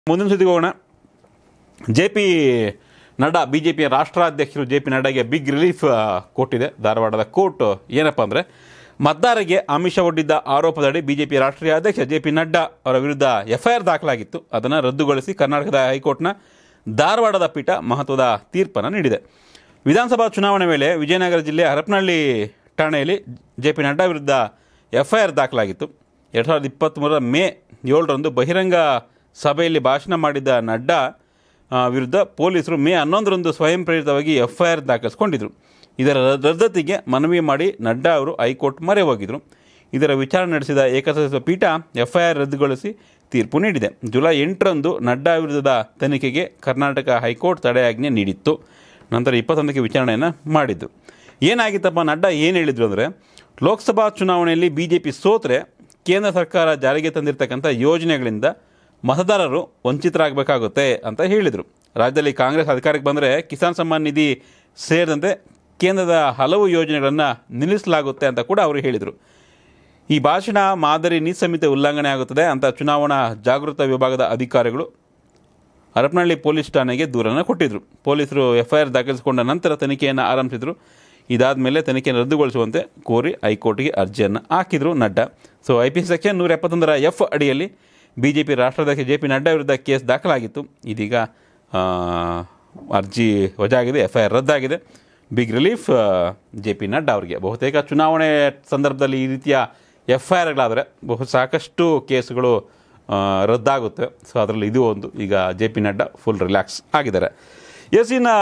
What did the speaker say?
ಮುಂದಿನ ಸುದ್ದಿಗೆ ಹೋಗೋಣ J P Nadda B J ಪಿಯ ರಾಷ್ಟ್ರಾಧ್ಯಕ್ಷರು ಜೆ ಪಿ ನಡ್ಡಾಗೆ ಬಿಗ್ ರಿಲೀಫ್ ಆ, ಕೊಟ್ಟಿದೆ ಧಾರವಾಡದ ಕೋರ್ಟ್ ಏನಪ್ಪ ಅಂದರೆ ಮತದಾರರಿಗೆ ಆಮಿಷ ಒಡ್ಡಿದ್ದ ಆರೋಪದಡಿ ಬಿ ಜೆ ಪಿ ರಾಷ್ಟ್ರೀಯ ಅಧ್ಯಕ್ಷ ಜೆ ಪಿ ನಡ್ಡಾ ಅವರ ವಿರುದ್ಧ ಎಫ್ಐಆರ್ ದಾಖಲಾಗಿತ್ತು ಅದನ್ನು ರದ್ದುಗೊಳಿಸಿ ಕರ್ನಾಟಕದ ಹೈಕೋರ್ಟ್ನ ಧಾರವಾಡದ ಪೀಠ ಮಹತ್ವದ ತೀರ್ಪನ್ನು ನೀಡಿದೆ ವಿಧಾನಸಭಾ ಚುನಾವಣೆ ವೇಳೆ ವಿಜಯನಗರ ಜಿಲ್ಲೆ ಹರಪನಹಳ್ಳಿ ಠಾಣೆಯಲ್ಲಿ ಜೆ ಪಿ ನಡ್ಡಾ ವಿರುದ್ಧ ಎಫ್ಐಆರ್ ದಾಖಲಾಗಿತ್ತು ಎರಡು ಸಾವಿರದ ಇಪ್ಪತ್ತ್ಮೂರರ ಮೇ ಏಳರಂದು ಬಹಿರಂಗ ಸಭೆಯಲ್ಲಿ ಭಾಷಣ ಮಾಡಿದ್ದ ನಡ್ಡಾ ಆ, ವಿರುದ್ಧ ಪೊಲೀಸರು ಮೇ ಹನ್ನೊಂದರಂದು ಸ್ವಯಂ ಪ್ರೇರಿತವಾಗಿ ಎಫ್ಐಆರ್ ದಾಖಲಿಸಿಕೊಂಡಿದ್ದರು ಇದರ ರದ್- ರದ್ದತಿಗೆ ಮನವಿ ಮಾಡಿ ನಡ್ಡಾ ಅವರು ಹೈಕೋರ್ಟ್ ಮೊರೆ ಹೋಗಿದ್ರು ಇದರ ವಿಚಾರಣೆ ನಡೆಸಿದ ಏಕಸದಸ್ಯ ಪೀಠ ಎಫ್ಐಆರ್ ರದ್ದುಗೊಳಿಸಿ ತೀರ್ಪು ನೀಡಿದೆ ಜುಲೈ ಎಂಟರಂದು ನಡ್ಡಾ ವಿರುದ್ಧದ ತನಿಖೆಗೆ ಕರ್ನಾಟಕ ಹೈಕೋರ್ಟ್ ತಡೆಯಾಜ್ಞೆ ನೀಡಿತ್ತು ನಂತರ ಇಪ್ಪತ್ತೊಂದಕ್ಕೆ ವಿಚಾರಣೆಯನ್ನು ಮಾಡಿದ್ದು ಏನಾಗಿತ್ತಪ್ಪ ನಡ್ಡಾ ಏನು ಹೇಳಿದ್ರು ಅಂದರೆ ಲೋಕಸಭಾ ಚುನಾವಣೆಯಲ್ಲಿ ಬಿ ಜೆ ಪಿ ಸೋತ್ರೆ ಕೇಂದ್ರ ಸರ್ಕಾರ ಜಾರಿಗೆ ತಂದಿರತಕ್ಕಂಥ ಯೋಜನೆಗಳಿಂದ ಮತದಾರರು ವಂಚಿತರಾಗಬೇಕಾಗುತ್ತೆ ಅಂತ ಹೇಳಿದರು ರಾಜ್ಯದಲ್ಲಿ ಕಾಂಗ್ರೆಸ್ ಅಧಿಕಾರಕ್ಕೆ ಬಂದರೆ ಕಿಸಾನ್ ಸಮ್ಮಾನ್ ನಿಧಿ ಸೇರಿದಂತೆ ಕೇಂದ್ರದ ಹಲವು ಯೋಜನೆಗಳನ್ನು ನಿಲ್ಲಿಸಲಾಗುತ್ತೆ ಅಂತ ಕೂಡ ಅವರು ಹೇಳಿದರು ಈ ಭಾಷಣ ಮಾದರಿ ನೀತಿ ಸಂಹಿತೆ ಉಲ್ಲಂಘನೆ ಆಗುತ್ತದೆ ಅಂತ ಚುನಾವಣಾ ಜಾಗೃತ ವಿಭಾಗದ ಅಧಿಕಾರಿಗಳು ಹರಪನಹಳ್ಳಿ ಪೊಲೀಸ್ ಠಾಣೆಗೆ ದೂರನ್ನು ಕೊಟ್ಟಿದ್ದರು ಪೊಲೀಸರು ಎಫ್ಐಆರ್ ದಾಖಲಿಸಿಕೊಂಡ ನಂತರ ತನಿಖೆಯನ್ನು ಆರಂಭಿಸಿದರು ಇದಾದ ಮೇಲೆ ತನಿಖೆಯನ್ನು ರದ್ದುಗೊಳಿಸುವಂತೆ ಕೋರಿ ಹೈಕೋರ್ಟ್ಗೆ ಅರ್ಜಿಯನ್ನು ಹಾಕಿದರು Nadda so I P section ನೂರ ಎಪ್ಪತ್ತೊಂದರ ಎಫ್ ಅಡಿಯಲ್ಲಿ ಬಿ ಜೆ ಪಿ ರಾಷ್ಟ್ರಾಧ್ಯಕ್ಷ ಜೆ ಪಿ ನಡ್ಡಾ ವಿರುದ್ಧ ಕೇಸ್ ದಾಖಲಾಗಿತ್ತು ಇದೀಗ ಆ, ಅರ್ಜಿ ವಜಾಗಿದೆ ಎಫ್ ಐ ಆರ್ ರದ್ದಾಗಿದೆ big relief J P Nadda ಅವರಿಗೆ ಬಹುತೇಕ ಚುನಾವಣೆ ಸಂದರ್ಭದಲ್ಲಿ ಈ ರೀತಿಯ ಎಫ್ ಐ ಆರ್ಗಳಾದರೆ ಬಹು ಸಾಕಷ್ಟು ಕೇಸುಗಳು ಆ, ರದ್ದಾಗುತ್ತೆ ಸೊ ಅದರಲ್ಲಿ ಇದು ಒಂದು ಈಗ J P Nadda full relax ಆಗಿದ್ದಾರೆ ಎಸ್ ಇನ್ನು